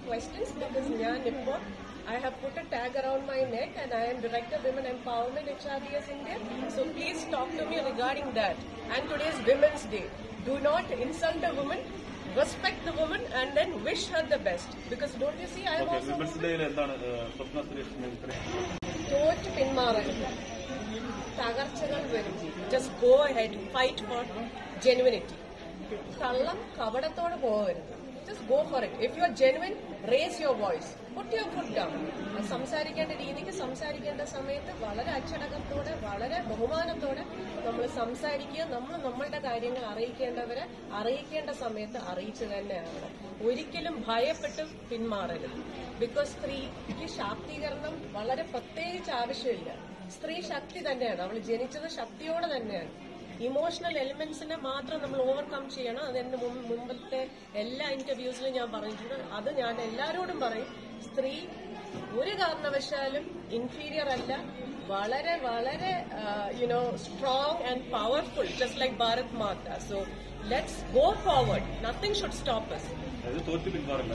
questions because ഞാൻ ഇപ്പോൾ I have put a tag around my neck and I am Director Women Empowerment HRDS India. So please talk to me regarding that. And today is Women's Day. Do not insult a woman. Respect the woman and then wish her the best. Because don't you see, I am okay also women's ഡേയിൽ എന്താണ് ഏഹ്, സ്വപ്ന സുരേഷിന് ഇത്രയും തോറ്റ് പിന്മാറരുത് തകർച്ചകൾ വരും just go head fight for genuinity കള്ളം കപടത്തോടെ പോകരുത് just go for it if you are genuine raise your voice put your foot down സംസാരിക്കേണ്ട രീതിക്ക് സംസാരിക്കേണ്ട സമയത്ത് വളരെ അച്ചടക്കത്തോടെ വളരെ ബഹുമാനത്തോടെ നമ്മൾ സംസാരിക്കുക നമ്മൾ നമ്മളുടെ കാര്യങ്ങൾ അറിയിക്കേണ്ടവരെ അറിയിക്കേണ്ട സമയത്ത് അറിയിച്ചു തന്നെയാണ് ഒരിക്കലും ഭയപ്പെട്ട് പിന്മാറരുത് ബിക്കോസ് സ്ത്രീക്ക് ശാക്തീകരണം വളരെ പ്രത്യേകിച്ച് ആവശ്യമില്ല സ്ത്രീ ശക്തി തന്നെയാണ് അവൾ ജനിച്ചത് ശക്തിയോടെ തന്നെയാണ് ഇമോഷണൽ എലിമെന്റ്സിനെ മാത്രം നമ്മൾ ഓവർകം ചെയ്യണം അതെന്റെ മുമ്പ് മുമ്പത്തെ എല്ലാ ഇന്റർവ്യൂസിലും ഞാൻ പറഞ്ഞിട്ടുണ്ട് അത് ഞാൻ എല്ലാവരോടും പറയും സ്ത്രീ ഒരു കാരണവശാലും ഇൻഫീരിയർ അല്ല വളരെ വളരെ you know strong and powerful just like Bharat Mata so let's go forward nothing should stop us അതായത് തോറ്റ് പിന്മാറില്ല